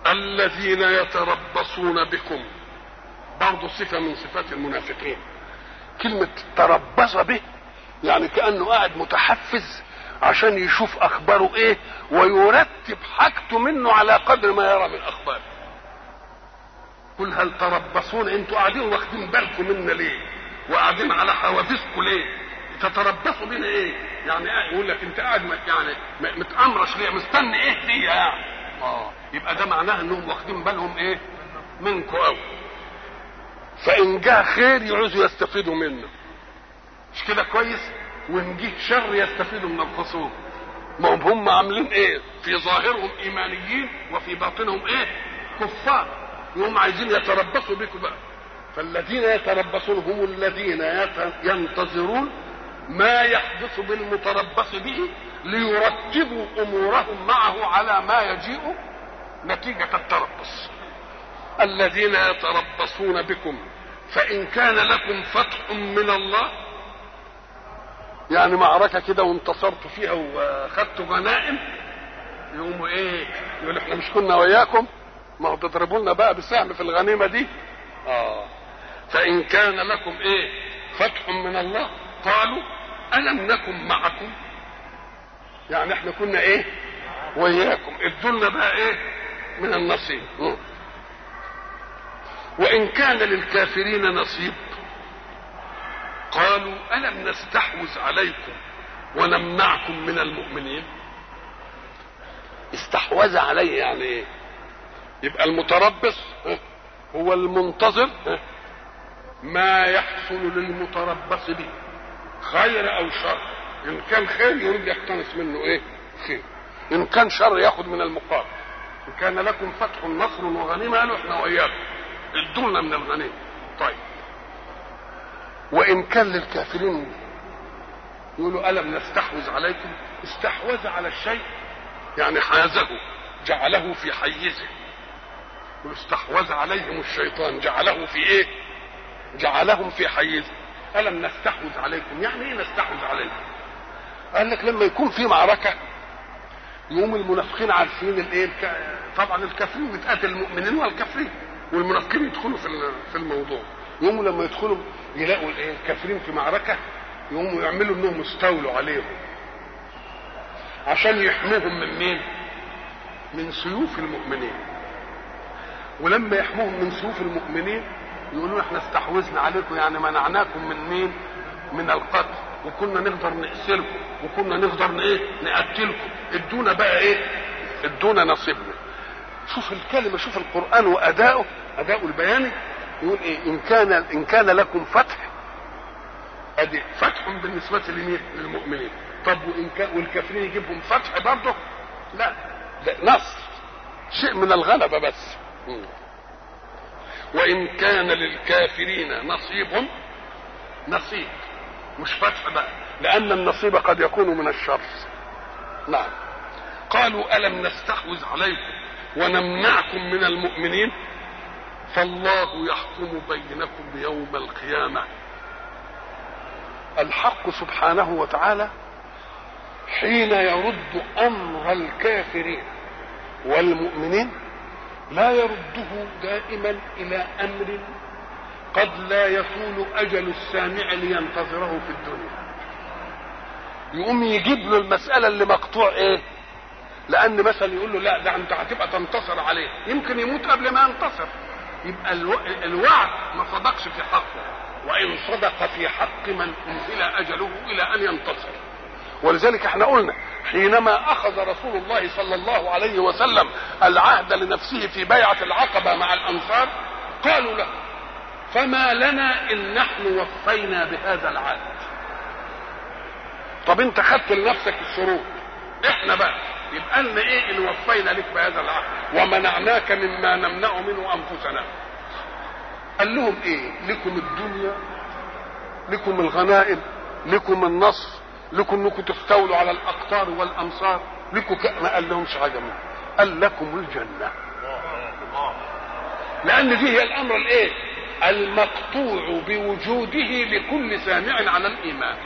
الذين يتربصون بكم برضه صفة من صفات المنافقين كلمة تربص به يعني كأنه قاعد متحفز عشان يشوف أخباره إيه ويرتب حاجته منه على قدر ما يرى من أخباره قل هل تربصون انتوا قاعدين واخدين بالكم منا ليه وقاعدين على حوادثكم ليه تتربصوا بينا ايه يعني يقول لك انت قاعد يعني متامرش ليه مستني ايه فيها يعني اه يبقى ده معناه انهم واخدين بالهم ايه منكم قوي فان جه خير يعوزوا يستفيدوا منه مش كده كويس وان جه شر يستفيدوا من الخصوم ما هم هم عاملين ايه في ظاهرهم ايمانيين وفي باطنهم ايه كفار هم عايزين يتربصوا بكم بقى فالذين يتربصون هم الذين ينتظرون ما يحدث بالمتربص به ليرتبوا امورهم معه على ما يجيء نتيجه التربص الذين يتربصون بكم فان كان لكم فتح من الله يعني معركه كده وانتصرتوا فيها واخذتوا غنائم يقوموا ايه يقول احنا مش كنا وياكم ما هو تضربوا لنا بقى بسهم في الغنيمه دي اه فان كان لكم ايه فتح من الله قالوا الم نكن معكم يعني احنا كنا ايه وياكم ادوا بقى ايه من النصيب م. وان كان للكافرين نصيب قالوا الم نستحوذ عليكم ونمنعكم من المؤمنين استحوذ عليه يعني ايه يبقى المتربص هو المنتظر ما يحصل للمتربص به خير او شر ان كان خير يريد يقتنص منه ايه خير ان كان شر ياخذ من المقابل ان كان لكم فتح نصر وغنيمه قالوا احنا واياكم ادونا من الغنيمه طيب وان كان للكافرين يقولوا الم نستحوذ عليكم استحوذ على الشيء يعني حازه جعله في حيزه واستحوذ عليهم الشيطان جعله في ايه جعلهم في حيزه الم نستحوذ عليكم يعني ايه نستحوذ عليكم قال لك لما يكون في معركه يقوم المنافقين عارفين الايه الك... طبعا الكافرين بتقاتل المؤمنين والكافرين والمنافقين يدخلوا في في الموضوع يقوموا لما يدخلوا يلاقوا الايه الكافرين في معركه يقوموا يعملوا انهم استولوا عليهم عشان يحموهم من مين من سيوف المؤمنين ولما يحموهم من سيوف المؤمنين يقولوا احنا استحوذنا عليكم يعني منعناكم من مين من القتل وكنا نقدر نأسركم وكنا نقدر ايه نقتلكم ادونا بقى ايه ادونا نصيبنا شوف الكلمة شوف القرآن وأداؤه أداؤه البياني يقول ايه إن كان إن كان لكم فتح أدي فتح بالنسبة لمين؟ للمؤمنين طب وإن كان والكافرين يجيبهم فتح برضه؟ لا ده نصر شيء من الغلبة بس وإن كان للكافرين نصيب نصيب مش فتح بقى لأن النصيب قد يكون من الشر نعم قالوا ألم نستحوذ عليكم ونمنعكم من المؤمنين فالله يحكم بينكم يوم القيامة الحق سبحانه وتعالى حين يرد أمر الكافرين والمؤمنين لا يرده دائما إلى أمر قد لا يطول أجل السامع لينتظره في الدنيا يقوم يجيب له المسألة اللي مقطوع إيه لأن مثلا يقول له لا ده أنت هتبقى تنتصر عليه يمكن يموت قبل ما ينتصر يبقى الو... الوعد ما صدقش في حقه وإن صدق في حق من أنزل أجله إلى أن ينتصر ولذلك احنا قلنا حينما اخذ رسول الله صلى الله عليه وسلم العهد لنفسه في بيعه العقبه مع الانصار قالوا له فما لنا ان نحن وفينا بهذا العهد طب انت خدت لنفسك الشروط احنا بقى يبقى لنا ايه ان وفينا لك بهذا العهد ومنعناك مما نمنع منه انفسنا قال لهم ايه لكم الدنيا لكم الغنائم لكم النصر لكم انكم تستولوا على الاقطار والامصار لكم ك... ما قال لهمش حاجه منه قال لكم الجنه لان دي هي الامر الايه المقطوع بوجوده لكل سامع على الايمان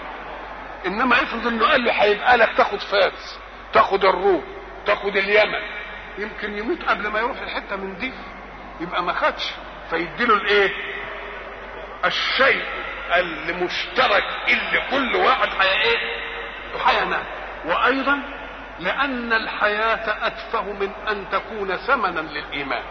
انما افرض انه قال له هيبقى لك تاخد فارس تاخد الروم تاخد اليمن يمكن يموت قبل ما يروح الحته من دي يبقى ما خدش فيديله الايه الشيء المشترك اللي كل واحد حي ايه حيناه وايضا لان الحياه اتفه من ان تكون ثمنا للايمان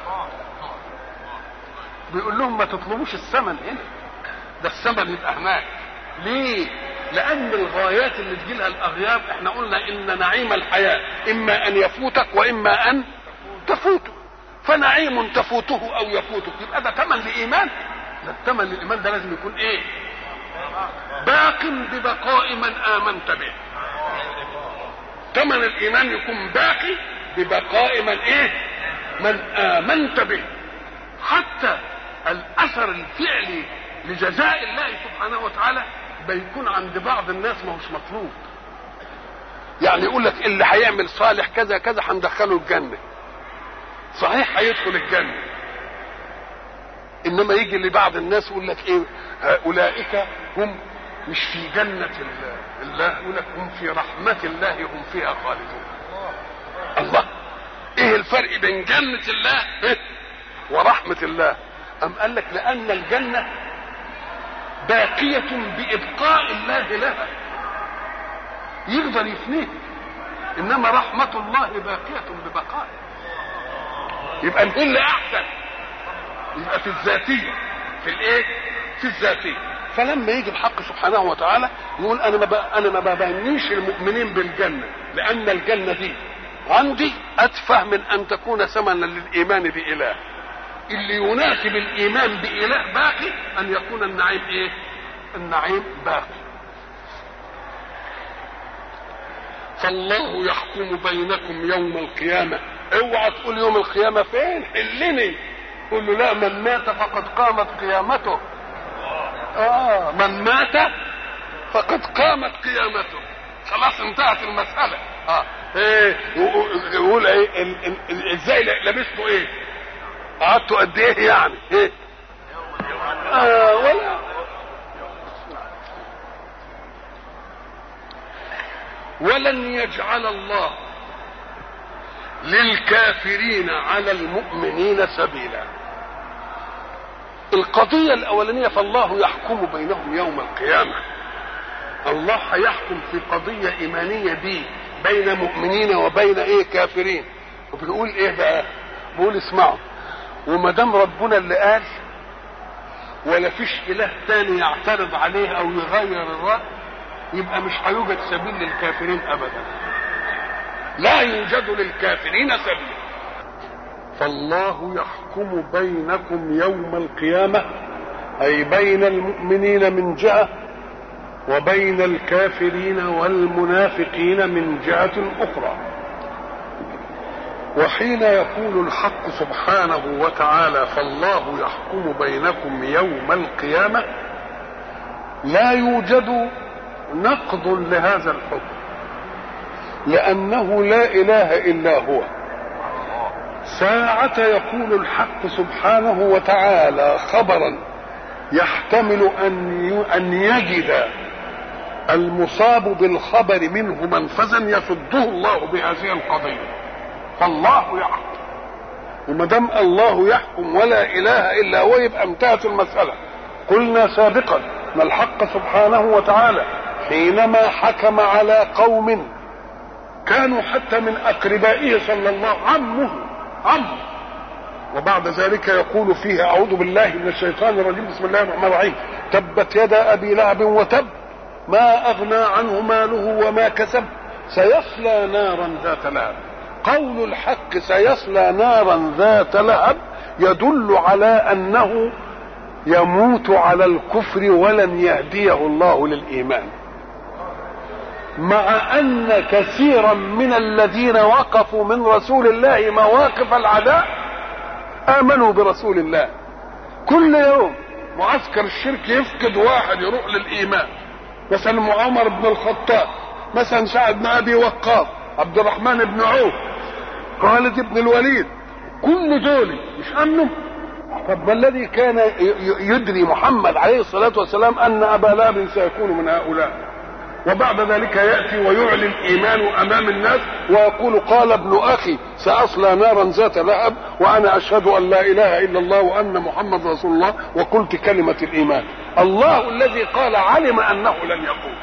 بيقول لهم ما تطلبوش الثمن هنا ده الثمن يبقى هناك ليه لان الغايات اللي تجيلها الاغيار احنا قلنا ان نعيم الحياه اما ان يفوتك واما ان تفوته فنعيم تفوته او يفوتك يبقى ده ثمن لايمان ده الثمن للايمان ده لازم يكون ايه باق ببقاء من امنت به ثمن الايمان يكون باقي ببقاء من ايه من امنت به حتى الاثر الفعلي لجزاء الله سبحانه وتعالى بيكون عند بعض الناس ما هوش مطلوب يعني يقول لك اللي هيعمل صالح كذا كذا هندخله الجنه صحيح هيدخل الجنه انما يجي لبعض الناس يقول لك ايه اولئك هم مش في جنة الله يقول لك هم في رحمة الله هم فيها خالدون الله ايه الفرق بين جنة الله ورحمة الله أم قال لك لأن الجنة باقية بإبقاء الله لها يقدر يفنيه إنما رحمة الله باقية ببقائه يبقى مين اللي أحسن يبقى في الذاتية في الإيه في الذاتية فلما يجي الحق سبحانه وتعالى يقول انا ما انا ما ببنيش المؤمنين بالجنه لان الجنه دي عندي اتفه من ان تكون ثمنا للايمان باله اللي يناسب الايمان باله باقي ان يكون النعيم ايه النعيم باقي فالله يحكم بينكم يوم القيامه اوعى تقول يوم القيامه فين حلني قل له لا من مات فقد قامت قيامته آه من مات فقد قامت قيامته خلاص انتهت المسألة اه ايه يقول ايه ازاي لبسته ايه قعدتوا قد ايه يعني ايه آه ولا ولن يجعل الله للكافرين على المؤمنين سبيلا القضية الأولانية فالله يحكم بينهم يوم القيامة الله هيحكم في قضية إيمانية دي بين مؤمنين وبين إيه كافرين وبيقول إيه بقى بيقول اسمعوا وما دام ربنا اللي قال ولا فيش إله تاني يعترض عليه أو يغير الرأي يبقى مش هيوجد سبيل للكافرين أبدا لا يوجد للكافرين سبيل فالله يحكم بينكم يوم القيامة أي بين المؤمنين من جهة وبين الكافرين والمنافقين من جهة أخرى وحين يقول الحق سبحانه وتعالى فالله يحكم بينكم يوم القيامة لا يوجد نقض لهذا الحكم لأنه لا إله إلا هو ساعة يقول الحق سبحانه وتعالى خبرا يحتمل أن أن يجد المصاب بالخبر منه منفذا يصده الله بهذه القضية فالله يحكم وما دام الله يحكم ولا إله إلا هو يبقى انتهت المسألة قلنا سابقا أن الحق سبحانه وتعالى حينما حكم على قوم كانوا حتى من أقربائه صلى الله عمه عمه وبعد ذلك يقول فيه أعوذ بالله من الشيطان الرجيم بسم الله الرحمن الرحيم تبت يدا أبي لهب وتب ما أغنى عنه ماله وما كسب سيصلى نارا ذات لهب قول الحق سيصلى نارا ذات لهب يدل على أنه يموت على الكفر ولن يهديه الله للإيمان مع أن كثيرا من الذين وقفوا من رسول الله مواقف العداء آمنوا برسول الله كل يوم معسكر الشرك يفقد واحد يروح للإيمان مثلا عمر بن الخطاب مثلا سعد بن أبي وقاص عبد الرحمن بن عوف خالد بن الوليد كل دول مش أمنوا طب ما الذي كان يدري محمد عليه الصلاة والسلام أن أبا لهب سيكون من هؤلاء وبعد ذلك ياتي ويعلن الايمان امام الناس ويقول قال ابن اخي ساصلى نارا ذات لهب وانا اشهد ان لا اله الا الله وان محمد رسول الله وقلت كلمه الايمان الله الذي قال علم انه لن يقول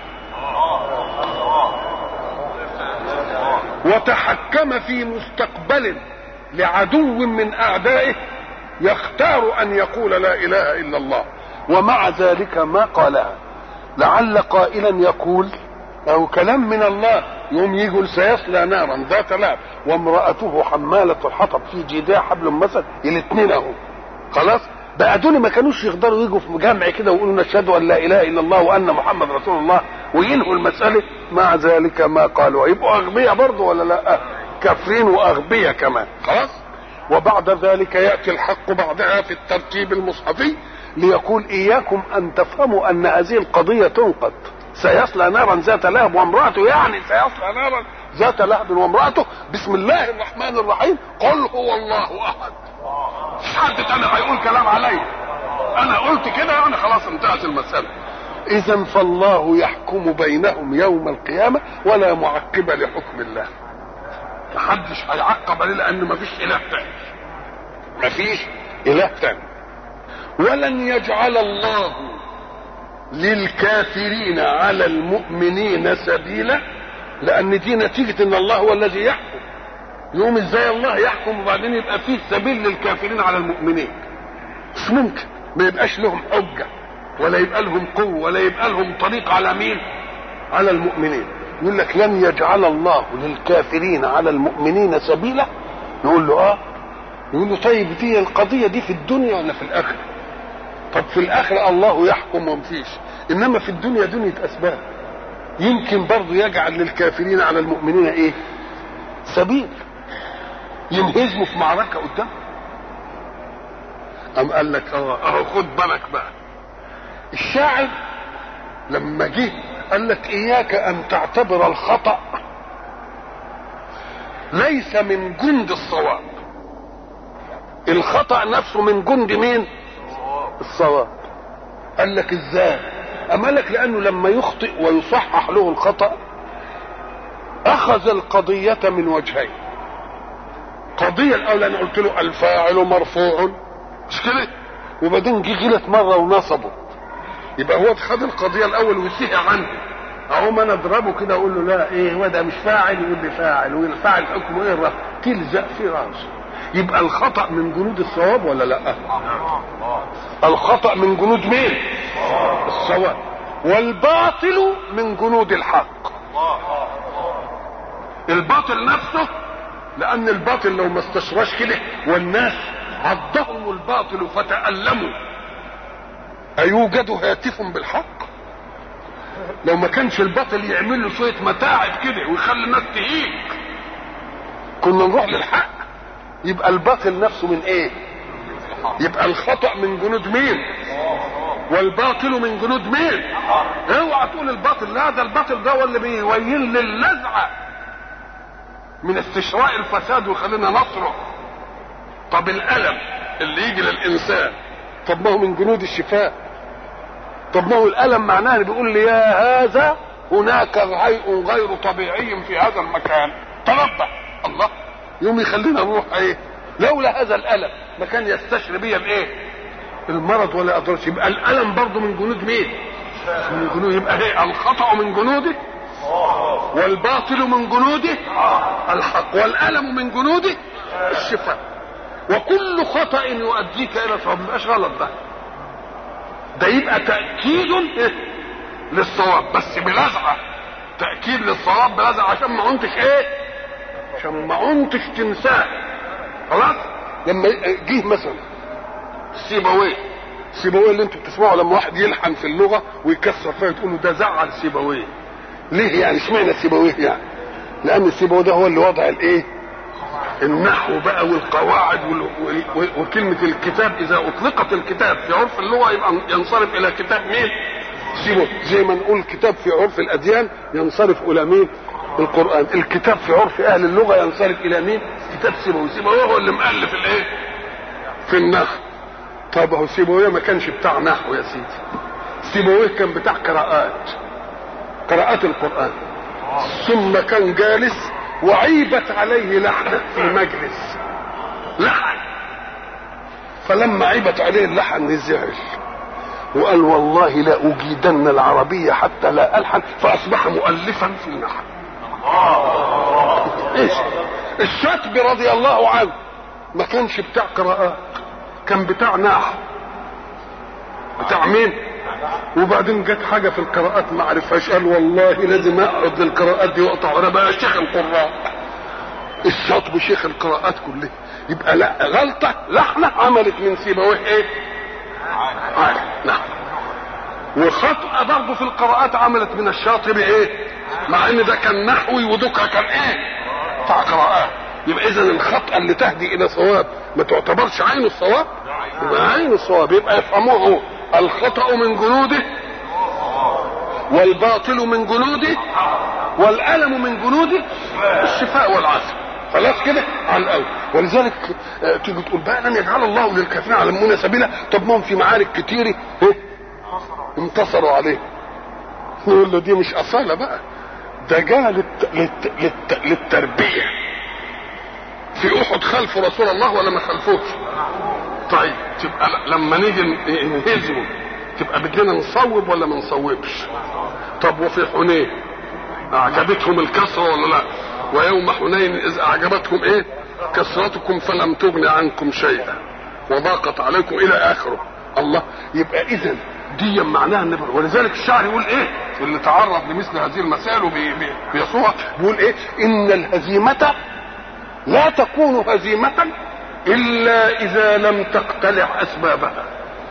وتحكم في مستقبل لعدو من اعدائه يختار ان يقول لا اله الا الله ومع ذلك ما قالها لعل قائلا يقول او كلام من الله يوم يقول سيصلى نارا ذات لهب وامراته حماله الحطب في جيدها حبل مسد الاثنين اهو خلاص بقى دول ما كانوش يقدروا يجوا في جمع كده ويقولوا نشهد ان لا اله الا الله وان محمد رسول الله وينهوا المساله مع ذلك ما قالوا يبقوا اغبياء برضه ولا لا كافرين واغبياء كمان خلاص وبعد ذلك ياتي الحق بعدها في الترتيب المصحفي ليقول اياكم ان تفهموا ان هذه القضيه تنقض سيصلى نارا ذات لهب وامراته يعني سيصلى نارا ذات لهب وامراته بسم الله الرحمن الرحيم قل هو الله احد مش حد تاني هيقول كلام عليا انا قلت كده يعني خلاص انتهت المساله اذا فالله يحكم بينهم يوم القيامه ولا معقب لحكم الله محدش هيعقب عليه لان مفيش اله تاني مفيش اله تاني ولن يجعل الله للكافرين على المؤمنين سبيلا لان دي نتيجه ان الله هو الذي يحكم يوم ازاي الله يحكم وبعدين يبقى فيه سبيل للكافرين على المؤمنين مش ممكن ما يبقاش لهم حجه ولا يبقى لهم قوه ولا يبقى لهم طريق على مين على المؤمنين يقول لك لن يجعل الله للكافرين على المؤمنين سبيلا نقول له اه يقول له طيب دي القضيه دي في الدنيا ولا في الاخره طب في الاخره الله يحكم ومفيش انما في الدنيا دنيا اسباب يمكن برضه يجعل للكافرين على المؤمنين ايه سبيل ينهزموا في معركه قدام أم قال لك اه اهو خد بالك بقى الشاعر لما جه قال لك اياك ان تعتبر الخطأ ليس من جند الصواب الخطأ نفسه من جند مين الصواب قال لك ازاي اما لك لانه لما يخطئ ويصحح له الخطأ اخذ القضية من وجهين قضية الاولى انا قلت له الفاعل مرفوع مش كده وبعدين جه غلط مرة ونصبه يبقى هو خد القضية الاول وسهى عنه اقوم انا اضربه كده اقول له لا ايه هو ده مش فاعل يقول لي فاعل والفاعل حكمه ايه الرفع تلزق في راسه يبقى الخطأ من جنود الصواب ولا لا الخطأ من جنود مين الصواب والباطل من جنود الحق الباطل نفسه لان الباطل لو ما استشراش كده والناس عضهم الباطل فتألموا أيوجد هاتف بالحق لو ما كانش الباطل يعمل له شوية متاعب كده ويخلي الناس تهيج كنا نروح للحق يبقى الباطل نفسه من ايه يبقى الخطأ من جنود مين والباطل من جنود مين اوعى تقول الباطل لا ده الباطل ده هو اللي بيويل للنزعه من استشراء الفساد ويخلينا نصرخ طب الالم اللي يجي للانسان طب ما هو من جنود الشفاء طب ما هو الالم معناه بيقول لي يا هذا هناك غيء غير طبيعي في هذا المكان تنبه الله يوم يخلينا نروح ايه لولا هذا الالم ما كان يستشري بيا بايه المرض ولا اقدرش يبقى الالم برضه من جنود مين من جنود يبقى ايه الخطا من جنوده والباطل من جنوده الحق والالم من جنوده الشفاء وكل خطا يؤديك الى صواب مبقاش غلط ده ده يبقى تاكيد للصواب بس بلزعه تاكيد للصواب بلزعه عشان ما عنتش ايه عشان ما عنتش تنساه خلاص لما جه مثلا سيبويه سيبويه اللي انتوا بتسمعوا لما واحد يلحن في اللغه ويكسر فيها تقولوا ده زعل سيبويه ليه يعني اشمعنى سيبويه يعني لان سيبويه ده هو اللي وضع الايه النحو بقى والقواعد وال... وال... وكلمة الكتاب إذا أطلقت الكتاب في عرف اللغة يبقى ينصرف إلى كتاب مين؟ سيبويه زي ما نقول كتاب في عرف الأديان ينصرف إلى مين؟ القرآن الكتاب في عرف أهل اللغة ينصرف إلى مين؟ كتاب سيبويه سيبويه هو اللي مؤلف الإيه؟ في النحو طب هو سيبويه ما كانش بتاع نحو يا سيدي سيبويه كان بتاع قراءات قراءات القرآن ثم كان جالس وعيبت عليه لحنة في مجلس لحن فلما عيبت عليه اللحن زعل وقال والله لا أجيدن العربية حتى لا ألحن فأصبح مؤلفا في اللحن ايش الشتبي رضي الله عنه ما كانش بتاع قراءات كان بتاع نحو بتاع مين وبعدين جت حاجة في القراءات ما عرفهاش قال والله لازم اقعد للقراءات دي واقطع انا بقى شيخ القراء الشاطب شيخ القراءات كلها يبقى لا غلطة لحنة عملت من سيبويه ايه عالم نعم وخطأ برضه في القراءات عملت من الشاطبي ايه مع ان ده كان نحوي ودكها كان ايه بتاع قراءات يبقى اذا الخطأ اللي تهدي الى صواب ما تعتبرش عين الصواب يبقى عين الصواب يبقى يفهموه الخطأ من جنوده والباطل من جنوده والألم من جنوده الشفاء والعافية خلاص كده على الأول ولذلك آه، تيجي تقول بقى لن يجعل الله للكافرين على المؤمنين سبيلا طب ما هم في معارك كتير إيه؟ انتصروا عليه نقول له دي مش أصالة بقى ده جاء للت... للت... للت... للتربية في أحد خلفوا رسول الله ولا ما خلفوش طيب تبقى ل- لما نيجي ن- نهزمه تبقى بدنا نصوب ولا ما نصوبش طب وفي حنين اعجبتهم الكسره ولا لا ويوم حنين اذ اعجبتكم ايه كثرتكم فلم تغن عنكم شيئا وضاقت عليكم الى اخره الله يبقى اذا دي معناها ان ولذلك الشعر يقول ايه اللي تعرض لمثل هذه المسائل وبيصوها بيقول ايه ان الهزيمه لا تكون هزيمه الا اذا لم تقتلع اسبابها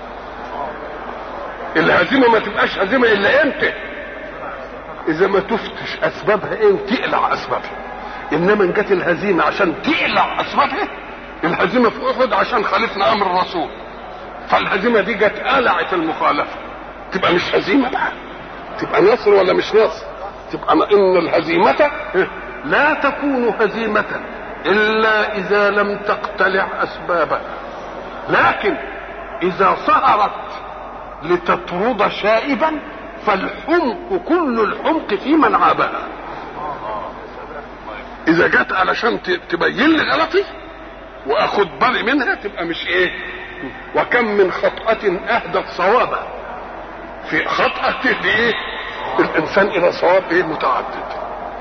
الهزيمه ما تبقاش هزيمه الا امتى اذا ما تفتش اسبابها ايه وتقلع اسبابها انما ان جت الهزيمه عشان تقلع اسبابها الهزيمه في احد عشان خالفنا امر الرسول فالهزيمه دي جت قلعت المخالفه تبقى مش هزيمه بقى تبقى نصر ولا مش نصر تبقى ان الهزيمه لا تكون هزيمه الا اذا لم تقتلع اسبابها لكن اذا سهرت لتطرد شائبا فالحمق كل الحمق في من عابها اذا جت علشان ت- تبين لي غلطي واخد بالي منها تبقى مش ايه وكم من خطأة اهدت صوابا في خطأة تهدي ايه الانسان الى صواب ايه متعدد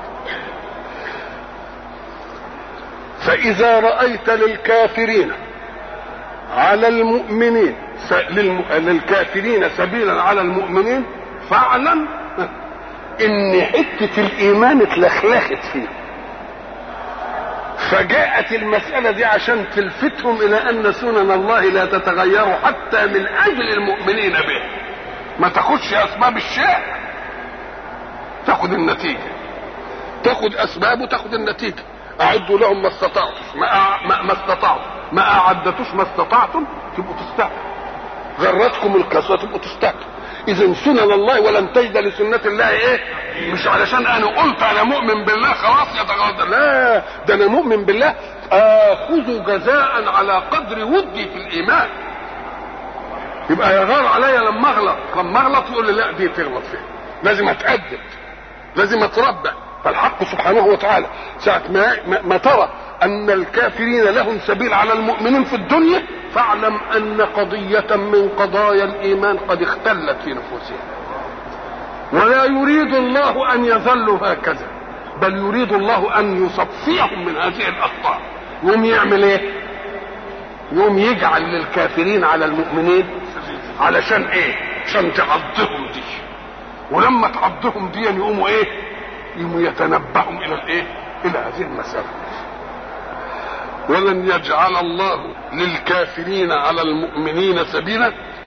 فاذا رأيت للكافرين على المؤمنين س... للم... للكافرين سبيلا على المؤمنين فاعلم ان حته الايمان اتلخلخت فيه فجاءت المسألة دي عشان تلفتهم إلى أن سنن الله لا تتغير حتى من أجل المؤمنين به ما تاخدش أسباب الشيء تاخد النتيجة تاخد أسبابه تاخد النتيجة أعدوا لهم ما استطعتم ما, أع... ما... ما استطعتم ما أعدتوش ما استطعتم تبقوا تستهتروا غرتكم الكسوة تبقوا تستهتروا اذا سنن الله ولن تجد لسنة الله ايه مش علشان انا قلت انا مؤمن بالله خلاص يتغير لا ده انا مؤمن بالله اخذ جزاء على قدر ودي في الايمان يبقى يغار عليا لما اغلط لما اغلط يقول لي لا دي تغلط فيها لازم اتأدب لازم اتربى فالحق سبحانه وتعالى ساعة ما, ما, ما ترى ان الكافرين لهم سبيل على المؤمنين في الدنيا فاعلم ان قضية من قضايا الايمان قد اختلت في نفوسهم ولا يريد الله ان يظلوا هكذا بل يريد الله ان يصفيهم من هذه الاخطاء يقوم يعمل ايه يقوم يجعل للكافرين على المؤمنين علشان ايه عشان تعضهم دي ولما تعضهم دي يقوموا ايه يقوموا يتنبهوا الى الايه الى هذه المسألة ولن يجعل الله للكافرين على المؤمنين سبيلا